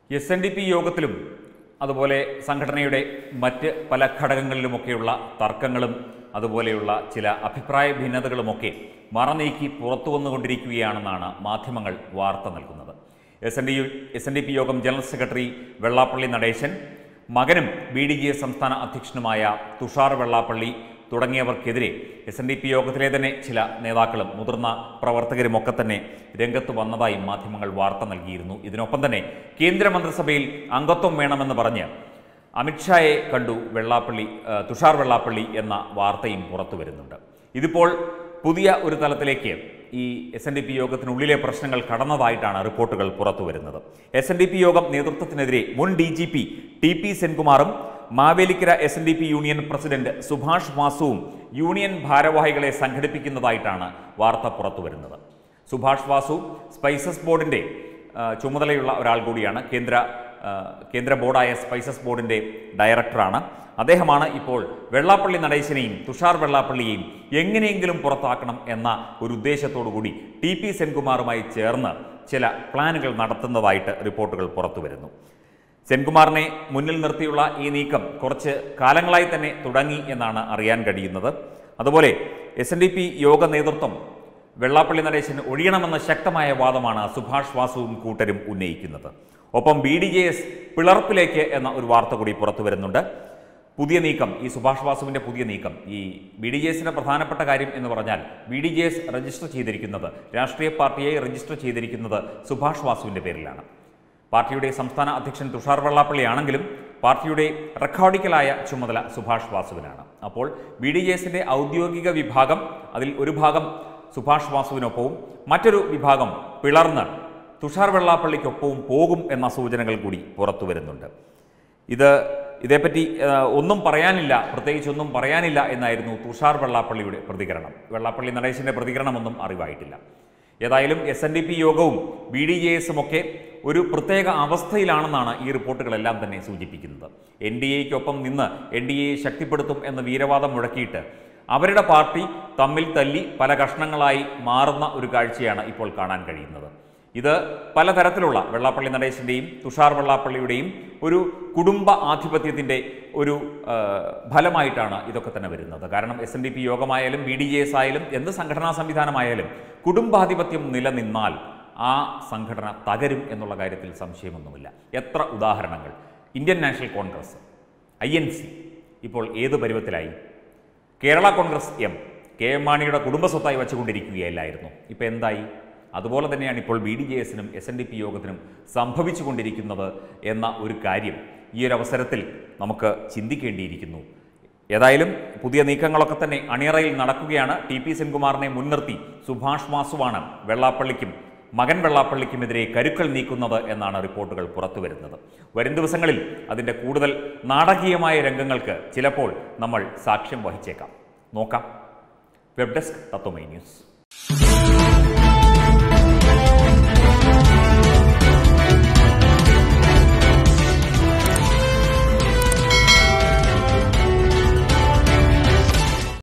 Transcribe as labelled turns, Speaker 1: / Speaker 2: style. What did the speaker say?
Speaker 1: S N D P യോഗത്തിലും അതുപോലെ സംഘടനയുടെ മറ്റ് പല ഘടകങ്ങളിലുമൊക്കെയുള്ള തർക്കങ്ങളും അതുപോലെയുള്ള ചില അഭിപ്രായ ഭിന്നതകളുമൊക്കെ മറനീക്കി പുറത്തു വന്നുകൊണ്ടിരിക്കുകയാണെന്നാണ് മാധ്യമങ്ങൾ വാർത്ത നൽകുന്നത് S N D S N D P യോഗം ജനറൽ സെക്രട്ടറി വെള്ളാപ്പള്ളി നടേശൻ മകനും ബി ഡി ജെ സംസ്ഥാന അധ്യക്ഷനുമായ തുഷാർ വെള്ളാപ്പള്ളി തുടങ്ങിയവർക്കെതിരെ എസ് എൻ ഡി പി യോഗത്തിലെ തന്നെ ചില നേതാക്കളും മുതിർന്ന പ്രവർത്തകരുമൊക്കെ തന്നെ രംഗത്ത് വന്നതായും മാധ്യമങ്ങൾ വാർത്ത നൽകിയിരുന്നു ഇതിനൊപ്പം തന്നെ കേന്ദ്രമന്ത്രിസഭയിൽ അംഗത്വം വേണമെന്ന് പറഞ്ഞ് അമിത്ഷായെ കണ്ടു വെള്ളാപ്പള്ളി ആ, തുഷാർ വെള്ളാപ്പള്ളി എന്ന വാർത്തയും പുറത്തു വരുന്നുണ്ട് ഇതിപ്പോൾ പുതിയ ഒരു തലത്തിലേക്ക് ഈ എസ് എൻ ഡി പി യോഗത്തിനുള്ളിലെ പ്രശ്നങ്ങൾ കടന്നതായിട്ടാണ് റിപ്പോർട്ടുകൾ പുറത്തു വരുന്നത് എസ് എൻ ഡി പി യോഗം നേതൃത്വത്തിനെതിരെ മുൻ D G P T P സെൻകുമാറും Mavelikkara S N D P union president Subhash വാസുവും യൂണിയൻ ഭാരവാഹികളെ സംഘടിപ്പിക്കുന്നതായിട്ടാണ് വാർത്ത പുറത്തു വരുന്നത് സുഭാഷ് വാസു സ്പൈസസ് ബോർഡിന്റെ ആ, ചുമതലയുള്ള ഒരാൾ കൂടിയാണ് കേന്ദ്ര ആ, കേന്ദ്ര ബോർഡായ സ്പൈസസ് ബോർഡിന്റെ ഡയറക്ടറാണ് അദ്ദേഹമാണ് ഇപ്പോൾ വെള്ളാപ്പള്ളി നടേശനെയും തുഷാർ വെള്ളാപ്പള്ളിയെയും എങ്ങനെയെങ്കിലും പുറത്താക്കണം എന്ന ഒരു ഉദ്ദേശത്തോടു കൂടി ടി പി സെൻകുമാറുമായി ചേർന്ന് ചില പ്ലാനുകൾ നടത്തുന്നതായിട്ട് റിപ്പോർട്ടുകൾ പുറത്തു വരുന്നു സെൻകുമാറിനെ മുന്നിൽ നിർത്തിയുള്ള ഈ നീക്കം കുറച്ച് കാലങ്ങളായി തന്നെ തുടങ്ങി എന്നാണ് അറിയാൻ കഴിയുന്നത് അതുപോലെ എസ് എൻ ഡി പി യോഗ നേതൃത്വം വെള്ളാപ്പള്ളി നടേശന് ഒഴിയണമെന്ന ശക്തമായ വാദമാണ് സുഭാഷ് വാസുവും കൂട്ടരും ഉന്നയിക്കുന്നത് ഒപ്പം ബി ഡി ജെ എസ് പിളർപ്പിലേക്ക് എന്ന ഒരു വാർത്ത കൂടി പുറത്തു വരുന്നുണ്ട് പുതിയ നീക്കം ഈ സുഭാഷ് വാസുവിൻ്റെ പുതിയ നീക്കം ഈ ബി ഡി ജെ എസിൻ്റെ പ്രധാനപ്പെട്ട കാര്യം എന്ന് പറഞ്ഞാൽ B D J S register ചെയ്തിരിക്കുന്നത് രാഷ്ട്രീയ പാർട്ടിയെ രജിസ്റ്റർ ചെയ്തിരിക്കുന്നത് സുഭാഷ് വാസുവിൻ്റെ പേരിലാണ് പാർട്ടിയുടെ സംസ്ഥാന അധ്യക്ഷൻ തുഷാർ വെള്ളാപ്പള്ളി ആണെങ്കിലും പാർട്ടിയുടെ റെക്കോർഡിക്കലായ ചുമതല സുഭാഷ് വാസുവിനാണ് അപ്പോൾ ബി ഡി ജെ എസിൻ്റെ ഔദ്യോഗിക വിഭാഗം അതിൽ ഒരു ഭാഗം സുഭാഷ് വാസുവിനൊപ്പവും മറ്റൊരു വിഭാഗം പിളർന്ന് തുഷാർ വെള്ളാപ്പള്ളിക്കൊപ്പവും പോകും എന്ന സൂചനകൾ കൂടി പുറത്തു വരുന്നുണ്ട് ഇത് ഇതേപ്പറ്റി ആ, ഒന്നും പറയാനില്ല പ്രത്യേകിച്ചൊന്നും പറയാനില്ല എന്നായിരുന്നു തുഷാർ വെള്ളാപ്പള്ളിയുടെ പ്രതികരണം വെള്ളാപ്പള്ളി നടേശൻ്റെ പ്രതികരണമൊന്നും അറിവായിട്ടില്ല ഏതായാലും എസ് എൻ ഡി പി യോഗവും ബി ഡി ജെ എസും ഒക്കെ ഒരു പ്രത്യേക അവസ്ഥയിലാണെന്നാണ് ഈ റിപ്പോർട്ടുകളെല്ലാം തന്നെ സൂചിപ്പിക്കുന്നത് എൻ ഡി എക്കൊപ്പം നിന്ന് എൻ ഡി എയെ ശക്തിപ്പെടുത്തും എന്ന വീരവാദം മുഴക്കിയിട്ട് അവരുടെ പാർട്ടി തമ്മിൽ തല്ലി പല കഷ്ണങ്ങളായി മാറുന്ന ഒരു കാഴ്ചയാണ് ഇപ്പോൾ കാണാൻ കഴിയുന്നത് ഇത് പലതരത്തിലുള്ള വെള്ളാപ്പള്ളി നടേശൻ്റെയും തുഷാർ വെള്ളാപ്പള്ളിയുടെയും ഒരു കുടുംബ ആധിപത്യത്തിൻ്റെ ഒരു ആ, ഫലമായിട്ടാണ് ഇതൊക്കെ തന്നെ വരുന്നത് കാരണം എസ് എൻ ഡി പി യോഗമായാലും ബി ഡി ജെ എസ് ആയാലും എന്ത് സംഘടനാ സംവിധാനമായാലും കുടുംബാധിപത്യം നിലനിന്നാൽ ആ സംഘടന തകരും എന്നുള്ള കാര്യത്തിൽ സംശയമൊന്നുമില്ല എത്ര ഉദാഹരണങ്ങൾ Indian national congress I N C ഇപ്പോൾ ഏത് പരുവത്തിലായി Kerala congress M K M മാണിയുടെ കുടുംബസ്വത്തായി വച്ചുകൊണ്ടിരിക്കുകയല്ലായിരുന്നു ഇപ്പോൾ എന്തായി അതുപോലെ തന്നെയാണ് ഇപ്പോൾ ബി ഡി ജെ എസിനും എസ് എൻ ഡി പി യോഗത്തിനും സംഭവിച്ചുകൊണ്ടിരിക്കുന്നത് എന്ന ഒരു കാര്യം ഈ ഒരു അവസരത്തിൽ നമുക്ക് ചിന്തിക്കേണ്ടിയിരിക്കുന്നു ഏതായാലും പുതിയ നീക്കങ്ങളൊക്കെ തന്നെ അണിയറയിൽ നടക്കുകയാണ് ടി പി സെൻകുമാറിനെ മുൻനിർത്തി സുഭാഷ് വാസുവാണ് വെള്ളാപ്പള്ളിക്കും മകൻ വെള്ളാപ്പള്ളിക്കുമെതിരെ കരുക്കൾ നീക്കുന്നത് എന്നാണ് റിപ്പോർട്ടുകൾ പുറത്തു വരുന്നത് വരും ദിവസങ്ങളിൽ അതിൻ്റെ കൂടുതൽ നാടകീയമായ രംഗങ്ങൾക്ക് ചിലപ്പോൾ നമ്മൾ സാക്ഷ്യം വഹിച്ചേക്കാം നോക്കാം വെബ് ഡെസ്ക് തത്വമൈ ന്യൂസ്